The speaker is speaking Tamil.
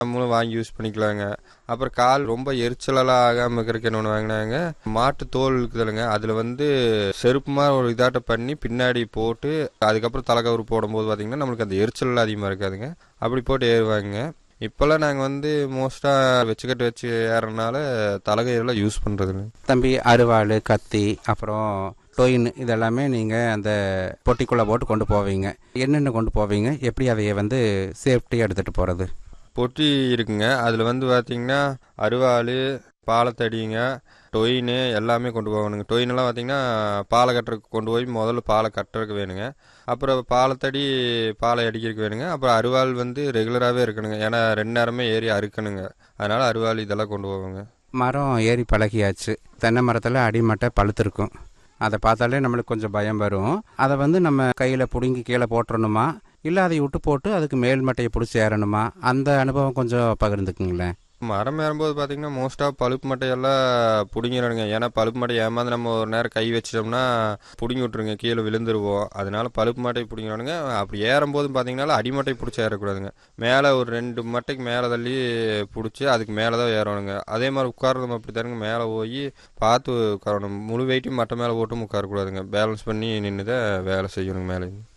நம்மளும் வாங்கி யூஸ் பண்ணிக்கலாங்க அப்புறம் கால் ரொம்ப எரிச்சலெல்லாம் ஆகாமல் இருக்கிறதுக்கு என்ன ஒன்று வாங்கினாங்க மாட்டு தோல் இருக்குதுல்லைங்க அதில் வந்து செருப்பு மாதிரி ஒரு இதாட்டம் பண்ணி பின்னாடி போட்டு அதுக்கப்புறம் தலைக்கவுறு போடும்போது பார்த்தீங்கன்னா நம்மளுக்கு அந்த எரிச்சல் அதிகமாக இருக்காதுங்க அப்படி போட்டு ஏறுவாங்க இப்போல்லாம் நாங்கள் வந்து மோஸ்ட்டாக வச்சுக்கட்டு வச்சு ஏறனால தலைகையெல்லாம் யூஸ் பண்ணுறதில்ல தம்பி அருவாள் கத்தி அப்புறம் டொயின் இதெல்லாமே நீங்கள் அந்த பொட்டிக்குள்ளே போட்டு கொண்டு போவீங்க என்னென்ன கொண்டு போவீங்க எப்படி அதைய வந்து சேஃப்டியாக எடுத்துகிட்டு போகிறது பொட்டி இருக்குங்க அதில் வந்து பார்த்தீங்கன்னா அருவாள் பாலத்தடிங்க டொயின் எல்லாமே கொண்டு போகணுங்க டொயினெல்லாம் பார்த்தீங்கன்னா பாலை கட்டுறதுக்கு கொண்டு போய் முதல்ல பாலை கட்டுறதுக்கு வேணுங்க அப்புறம் பாலத்தடி பாலை அடிக்கிறதுக்கு வேணுங்க அப்புறம் அருவாள் வந்து ரெகுலராகவே இருக்கணுங்க ஏன்னா ரெண்டு நேரமே ஏறி அறுக்கணுங்க அதனால் அருவாள் இதெல்லாம் கொண்டு போவோங்க மரம் ஏறி பழகியாச்சு தென்னை மரத்தில் அடிமட்டை பழுத்திருக்கும் அதை பார்த்தாலே நம்மளுக்கு கொஞ்சம் பயம் வரும் அதை வந்து நம்ம கையில் பிடுங்கி கீழே போட்டுறணுமா இல்லை அதை விட்டு போட்டு அதுக்கு மேல் மட்டையை பிடிச்சி ஏறணுமா அந்த அனுபவம் கொஞ்சம் பகிர்ந்துக்குங்களேன் மரம் ஏறும்போது பார்த்தீங்கன்னா மோஸ்ட்டாக பழுப்பு மட்டையெல்லாம் பிடுங்கிடணுங்க ஏன்னா பழுப்பு மட்டை ஏமாந்து நம்ம ஒரு நேரம் கை வச்சிட்டோம்னா பிடுங்கி விட்ருங்க கீழே விழுந்துருவோம் அதனால பழுப்பு மட்டை பிடிங்கிடணுங்க அப்படி ஏறும்போது பார்த்தீங்கன்னா அடிமட்டை பிடிச்சி ஏறக்கூடாதுங்க மேலே ஒரு ரெண்டு மட்டைக்கு மேலே தள்ளி பிடிச்சி அதுக்கு மேலே தான் ஏறணுங்க அதே மாதிரி உட்காரதும் அப்படி தானுங்க மேலே போய் பார்த்து உட்காரணும் முழு வெயிட்டையும் மட்டை மேலே போட்டும் உட்காரக்கூடாதுங்க பேலன்ஸ் பண்ணி நின்று தான் வேலை செய்யணுங்க மேலே